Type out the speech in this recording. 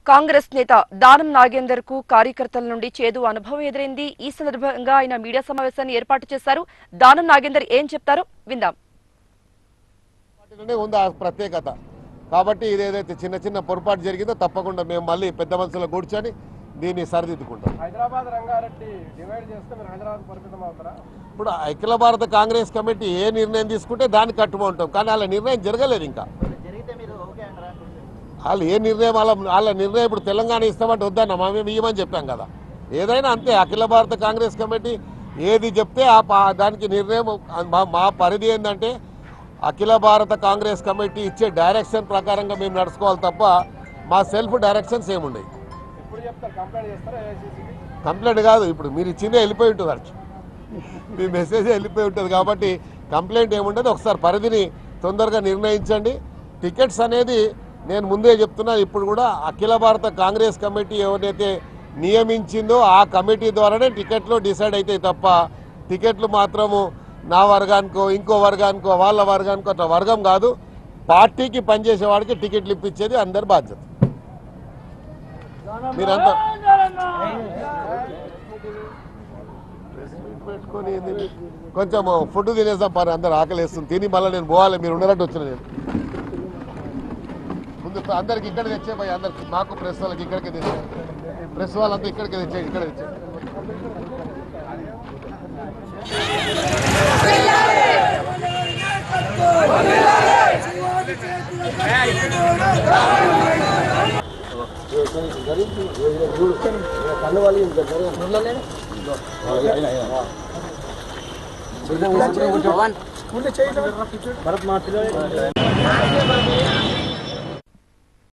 కాంగ్రెస్ నేత దానం నాగేందర్ కు కార్యకర్తల నుండి చేదు అనుభవం ఎదురైంది ఈ సందర్భంగా ఆయన మీడియా సమావేశాన్ని ఏర్పాటు చేశారు దానం నాగేందర్ ఏం చెప్తారో విందాం పార్టీలోనే ఉంది ఆ ప్రత్యేకత కాబట్టి ఇదేదైతే చిన్న చిన్న పొరపాటు జరిగిందో తప్పకుండా మేము మళ్ళీ పెద్ద మనుషులు కూర్చొని దీన్ని సరిదిద్దుకుంటాం హైదరాబాద్ రంగారెడ్డి డివైడ్ చేస్తే మీరు హైదరాబాద్ పరిమితం అవుతారా ఇప్పుడు అఖిల భారత కాంగ్రెస్ కమిటీ ఏ నిర్ణయం తీసుకుంటే దాన్ని కట్టుకుంటాం కానీ వాళ్ళ నిర్ణయం జరగలేదు ఇంకా వాళ్ళు ఏ నిర్ణయం వాళ్ళ వాళ్ళ నిర్ణయం ఇప్పుడు తెలంగాణ ఇస్తామంటే వద్దన్న మేము ఇవ్వమని చెప్పాం కదా ఏదైనా అంతే అఖిల భారత కాంగ్రెస్ కమిటీ ఏది చెప్తే ఆ పా- దానికి నిర్ణయం మా మా పరిధి ఏంటంటే అఖిల భారత కాంగ్రెస్ కమిటీ ఇచ్చే డైరెక్షన్ ప్రకారంగా మేము నడుచుకోవాలి తప్ప మా సెల్ఫ్ డైరెక్షన్స్ ఏముండవు ఇప్పుడు చెప్తారు కంప్లైంట్ చేస్తారా ఏఐసీసీకి కంప్లైంట్ కాదు ఇప్పుడు మీరు ఇచ్చిందే వెళ్ళిపోయి ఉంటుంది అర్చు మీ మెసేజ్ వెళ్ళిపోయి ఉంటుంది కాబట్టి కంప్లైంట్ ఏముండదు ఒకసారి పరిధిని తొందరగా నిర్ణయించండి టికెట్స్ అనేది నేను ముందే చెప్తున్నా ఇప్పుడు కూడా అఖిల భారత కాంగ్రెస్ కమిటీ ఎవరైతే నియమించిందో ఆ కమిటీ ద్వారానే టికెట్లు డిసైడ్ అవుతాయి తప్ప టికెట్లు మాత్రము నా వర్గానికో ఇంకో వర్గానికో వాళ్ళ వర్గానికో అట్లా వర్గం కాదు పార్టీకి పనిచేసే వాడికి టికెట్లు ఇప్పించేది అందరి బాధ్యత మీరంతా పెట్టుకొని ఏంది? కొంచెం ఫుడ్ తినేసాం పని అందరు ఆకలేస్తుంది తిని మళ్ళీ నేను పోవాలి మీరు ఉండనట్టు వచ్చిన నేను ముందు అందరికి ఇక్కడ తెచ్చే పోయి అందరికి మాకు ప్రెస్ వాళ్ళకి ఇక్కడికి తెచ్చే ప్రెస్ వాళ్ళంతా ఇక్కడికి తెచ్చే ఇక్కడ తెచ్చే భరత్ మా పిల్లలు